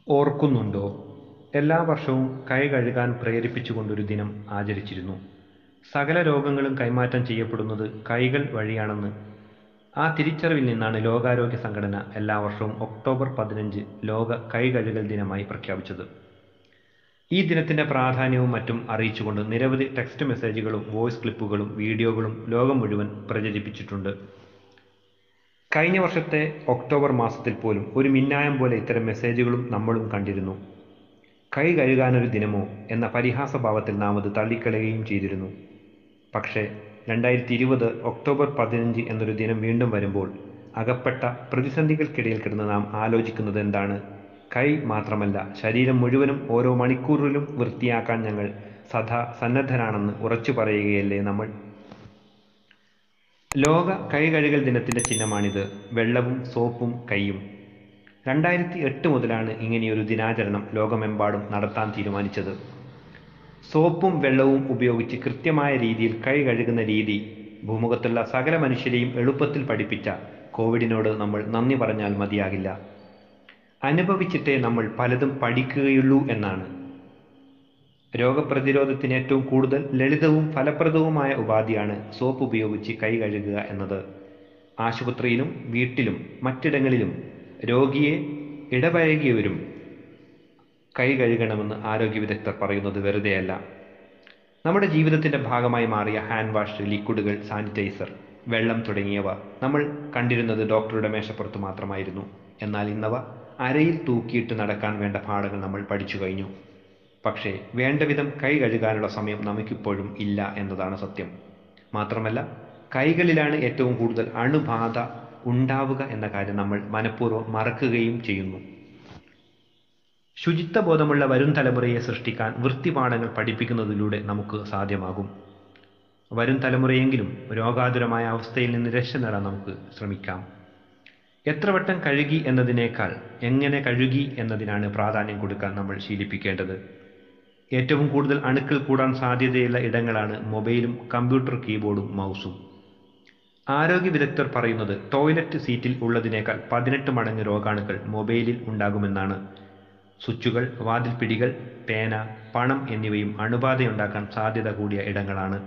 ഓർക്കുന്നുണ്ടോ എല്ലാ വർഷവും കൈ കഴുകാൻ പ്രേരിപ്പിച്ചുകൊണ്ടൊരു ദിനം ആചരിച്ചിരുന്നു സകല രോഗങ്ങളും കൈമാറ്റം ചെയ്യപ്പെടുന്നത് കൈകൾ വഴിയാണെന്ന് ആ തിരിച്ചറിവിൽ നിന്നാണ് ലോകാരോഗ്യ സംഘടന എല്ലാ വർഷവും ഒക്ടോബർ പതിനഞ്ച് ലോക കൈ കഴുകൽ ദിനമായി പ്രഖ്യാപിച്ചത് ഈ ദിനത്തിന്റെ പ്രാധാന്യവും മറ്റും അറിയിച്ചുകൊണ്ട് നിരവധി ടെക്സ്റ്റ് മെസ്സേജുകളും വോയിസ് ക്ലിപ്പുകളും വീഡിയോകളും ലോകം മുഴുവൻ പ്രചരിപ്പിച്ചിട്ടുണ്ട് കഴിഞ്ഞ വർഷത്തെ ഒക്ടോബർ മാസത്തിൽ പോലും ഒരു മിന്നായം പോലെ ഇത്തരം മെസ്സേജുകളും നമ്മളും കണ്ടിരുന്നു കൈ കഴുകാനൊരു ദിനമോ എന്ന പരിഹാസഭാവത്തിൽ നാം അത് തള്ളിക്കളയുകയും ചെയ്തിരുന്നു പക്ഷേ രണ്ടായിരത്തി ഇരുപത് ഒക്ടോബർ പതിനഞ്ച് എന്നൊരു ദിനം വീണ്ടും വരുമ്പോൾ അകപ്പെട്ട പ്രതിസന്ധികൾക്കിടയിൽ കിടന്ന് നാം ആലോചിക്കുന്നത് എന്താണ് കൈ മാത്രമല്ല ശരീരം മുഴുവനും ഓരോ മണിക്കൂറിലും വൃത്തിയാക്കാൻ ഞങ്ങൾ സദാ സന്നദ്ധരാണെന്ന് ഉറച്ചു പറയുകയല്ലേ നമ്മൾ ലോക കൈ കഴുകൽ ദിനത്തിന്റെ ചിഹ്നമാണിത് വെള്ളവും സോപ്പും കൈയും രണ്ടായിരത്തി എട്ട് മുതലാണ് ഇങ്ങനെയൊരു ദിനാചരണം ലോകമെമ്പാടും നടത്താൻ തീരുമാനിച്ചത് സോപ്പും വെള്ളവും ഉപയോഗിച്ച് കൃത്യമായ രീതിയിൽ കൈ കഴുകുന്ന രീതി ഭൂമുഖത്തുള്ള സകല മനുഷ്യരെയും എളുപ്പത്തിൽ പഠിപ്പിച്ച കോവിഡിനോട് നമ്മൾ നന്ദി പറഞ്ഞാൽ മതിയാകില്ല അനുഭവിച്ചിട്ടേ നമ്മൾ പലതും പഠിക്കുകയുള്ളൂ എന്നാണ് രോഗപ്രതിരോധത്തിന് ഏറ്റവും കൂടുതൽ ലളിതവും ഫലപ്രദവുമായ ഉപാധിയാണ് സോപ്പ് ഉപയോഗിച്ച് കൈ കഴുകുക എന്നത് ആശുപത്രിയിലും വീട്ടിലും മറ്റിടങ്ങളിലും രോഗിയെ ഇടപഴകിയവരും കൈ കഴുകണമെന്ന് ആരോഗ്യ വിദഗ്ധർ പറയുന്നത് വെറുതെയല്ല നമ്മുടെ ജീവിതത്തിന്റെ ഭാഗമായി മാറിയ ഹാൻഡ് വാഷ് ലിക്വിഡുകൾ സാനിറ്റൈസർ വെള്ളം തുടങ്ങിയവ നമ്മൾ കണ്ടിരുന്നത് ഡോക്ടറുടെ മേശപ്പുറത്ത് മാത്രമായിരുന്നു എന്നാൽ ഇന്നവ അരയിൽ തൂക്കിയിട്ട് നടക്കാൻ വേണ്ട പാഠങ്ങൾ നമ്മൾ പഠിച്ചു കഴിഞ്ഞു പക്ഷേ വേണ്ടവിധം കൈ കഴുകാനുള്ള സമയം നമുക്കിപ്പോഴും ഇല്ല എന്നതാണ് സത്യം മാത്രമല്ല കൈകളിലാണ് ഏറ്റവും കൂടുതൽ അണുബാധ ഉണ്ടാവുക എന്ന കാര്യം നമ്മൾ മനഃപൂർവ്വം മറക്കുകയും ചെയ്യുന്നു ശുചിത്വ ബോധമുള്ള വരും തലമുറയെ സൃഷ്ടിക്കാൻ വൃത്തിപാഠങ്ങൾ പഠിപ്പിക്കുന്നതിലൂടെ നമുക്ക് സാധ്യമാകും വരും തലമുറയെങ്കിലും രോഗാതുരമായ അവസ്ഥയിൽ നിന്ന് രക്ഷ നേടാൻ നമുക്ക് ശ്രമിക്കാം എത്ര വട്ടം കഴുകി എന്നതിനേക്കാൾ എങ്ങനെ കഴുകി എന്നതിനാണ് പ്രാധാന്യം കൊടുക്കാൻ നമ്മൾ ശീലിപ്പിക്കേണ്ടത് ഏറ്റവും കൂടുതൽ അണുക്കൾ കൂടാൻ സാധ്യതയുള്ള ഇടങ്ങളാണ് മൊബൈലും കമ്പ്യൂട്ടർ കീബോർഡും മൗസും ആരോഗ്യ വിദഗ്ധർ പറയുന്നത് ടോയ്ലറ്റ് സീറ്റിൽ ഉള്ളതിനേക്കാൾ പതിനെട്ട് മടങ്ങ് രോഗാണുക്കൾ മൊബൈലിൽ ഉണ്ടാകുമെന്നാണ് സ്വിച്ചുകൾ വാതിൽപ്പിടികൾ പേന പണം എന്നിവയും അണുബാധയുണ്ടാക്കാൻ സാധ്യത കൂടിയ ഇടങ്ങളാണ്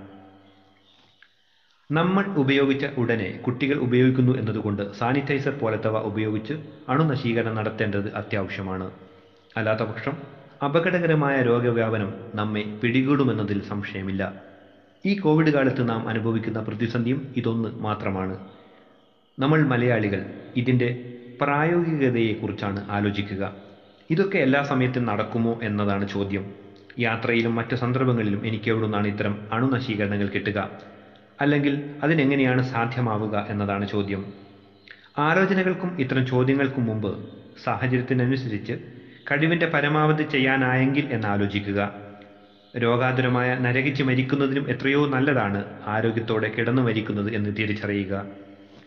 നമ്മൾ ഉപയോഗിച്ച ഉടനെ കുട്ടികൾ ഉപയോഗിക്കുന്നു എന്നതുകൊണ്ട് സാനിറ്റൈസർ പോലത്തവ ഉപയോഗിച്ച് അണുനശീകരണം നടത്തേണ്ടത് അത്യാവശ്യമാണ് അല്ലാത്തപക്ഷം അപകടകരമായ രോഗവ്യാപനം നമ്മെ പിടികൂടുമെന്നതിൽ സംശയമില്ല ഈ കോവിഡ് കാലത്ത് നാം അനുഭവിക്കുന്ന പ്രതിസന്ധിയും ഇതൊന്ന് മാത്രമാണ് നമ്മൾ മലയാളികൾ ഇതിൻ്റെ പ്രായോഗികതയെക്കുറിച്ചാണ് ആലോചിക്കുക ഇതൊക്കെ എല്ലാ സമയത്തും നടക്കുമോ എന്നതാണ് ചോദ്യം യാത്രയിലും മറ്റു സന്ദർഭങ്ങളിലും എനിക്ക് എവിടുന്നാണ് ഇത്തരം അണുനശീകരണങ്ങൾ കിട്ടുക അല്ലെങ്കിൽ അതിനെങ്ങനെയാണ് സാധ്യമാവുക എന്നതാണ് ചോദ്യം ആലോചനകൾക്കും ഇത്തരം ചോദ്യങ്ങൾക്കും മുമ്പ് സാഹചര്യത്തിനനുസരിച്ച് കഴിവിൻ്റെ പരമാവധി ചെയ്യാനായെങ്കിൽ എന്നാലോചിക്കുക രോഗാതുരമായ നരകിച്ച് മരിക്കുന്നതിനും എത്രയോ നല്ലതാണ് ആരോഗ്യത്തോടെ കിടന്നു മരിക്കുന്നത് എന്ന് തിരിച്ചറിയുക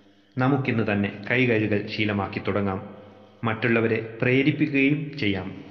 നമുക്കിന്ന് തന്നെ കൈ കഴുകൽ ശീലമാക്കി തുടങ്ങാം മറ്റുള്ളവരെ പ്രേരിപ്പിക്കുകയും ചെയ്യാം